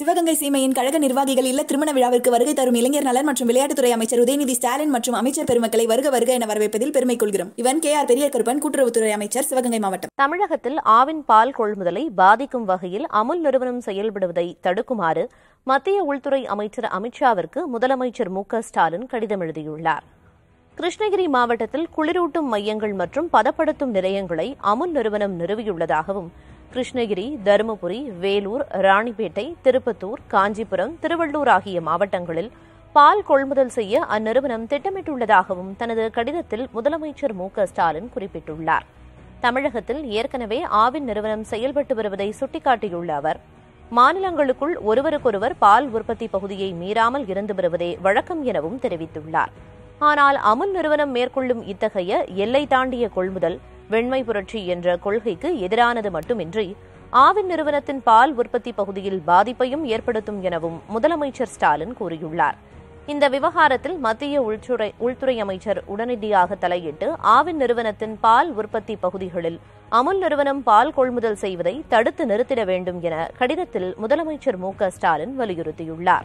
சிவகங்கை சீமையின் கழக நிர்வாகிகள் இல்ல திருமண விழாவிற்கு வருகை தரும் இளைஞர் நலன் மற்றும் விளையாட்டுத்துறை அமைச்சர் உதயநிதி ஸ்டாலின் மற்றும் அமைச்சர் பெருமக்களை வருக வருக என வரவேற்பதில் பெருமை கொள்கிறோம் இவன் கே ஆர் பெரிய கருப்பன் கூட்டுறவுத்துறை அமைச்சர் சிவகங்கை மாவட்டம் தமிழகத்தில் ஆவின் பால் கொள்முதலை பாதிக்கும் வகையில் அமுல் நிறுவனம் செயல்படுவதை தடுக்குமாறு மத்திய உள்துறை அமைச்சர் அமித்ஷாவிற்கு முதலமைச்சர் மு க ஸ்டாலின் கடிதம் எழுதியுள்ளார் கிருஷ்ணகிரி மாவட்டத்தில் குளிரூட்டும் மையங்கள் மற்றும் பதப்படுத்தும் நிலையங்களை அமுல் நிறுவனம் நிறுவியுள்ளதாகவும் கிருஷ்ணகிரி தருமபுரி வேலூர் ராணிப்பேட்டை திருப்பத்தூர் காஞ்சிபுரம் திருவள்ளூர் ஆகிய மாவட்டங்களில் பால் கொள்முதல் செய்ய அந்நிறுவனம் திட்டமிட்டுள்ளதாகவும் தனது கடிதத்தில் முதலமைச்சர் மு க ஸ்டாலின் குறிப்பிட்டுள்ளார் தமிழகத்தில் ஏற்கனவே ஆவின் நிறுவனம் செயல்பட்டு வருவதை சுட்டிக்காட்டியுள்ள அவர் மாநிலங்களுக்குள் ஒருவருக்கொருவர் பால் உற்பத்தி பகுதியை மீறாமல் இருந்து வருவதே வழக்கம் எனவும் தெரிவித்துள்ளார் ஆனால் அமுல் நிறுவனம் மேற்கொள்ளும் இத்தகைய எல்லை தாண்டிய கொள்முதல் வெண்மை புரட்சி என்ற கொள்கைக்கு எதிரானது மட்டுமின்றி ஆவின் நிறுவனத்தின் பால் உற்பத்தி பகுதியில் பாதிப்பையும் ஏற்படுத்தும் எனவும் முதலமைச்சர் ஸ்டாலின் கூறியுள்ளார் இந்த விவகாரத்தில் மத்திய உள்துறை உள்துறை அமைச்சர் உடனடியாக தலையிட்டு ஆவின் நிறுவனத்தின் பால் உற்பத்தி பகுதிகளில் அமுல் நிறுவனம் பால் கொள்முதல் செய்வதை தடுத்து நிறுத்திட வேண்டும் என கடிதத்தில் முதலமைச்சர் மு க ஸ்டாலின் வலியுறுத்தியுள்ளார்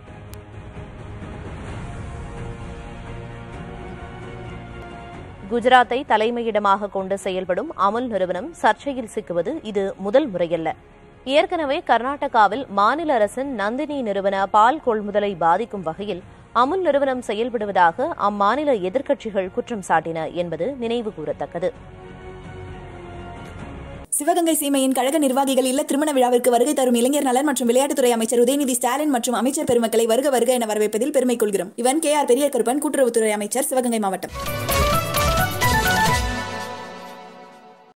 குஜராத்தை தலைமையிடமாக கொண்டு செயல்படும் அமுல் நிறுவனம் சர்ச்சையில் சிக்குவது இது முதல் முறையல்ல ஏற்கனவே கர்நாடகாவில் மாநில அரசின் நந்தினி நிறுவன பால் கொள்முதலை பாதிக்கும் வகையில் அமுல் நிறுவனம் செயல்படுவதாக அம்மாநில எதிர்க்கட்சிகள் குற்றம் சாட்டின என்பது நினைவு கூறத்தக்கது சிவகங்கை சீமையின் கழக நிர்வாகிகள் இல்ல திருமண விழாவிற்கு வருகை தரும் இளைஞர் நலன் மற்றும் விளையாட்டுத்துறை அமைச்சர் உதயநிதி ஸ்டாலின் மற்றும் அமைச்சர் பெருமக்களை வருக வருக என வரவேற்பதில் பெருமை கொள்கிறோம் இவன் கே ஆர் பெரிய கருப்பன் கூட்டுறவுத்துறை அமைச்சர் சிவகங்கை மாவட்டம்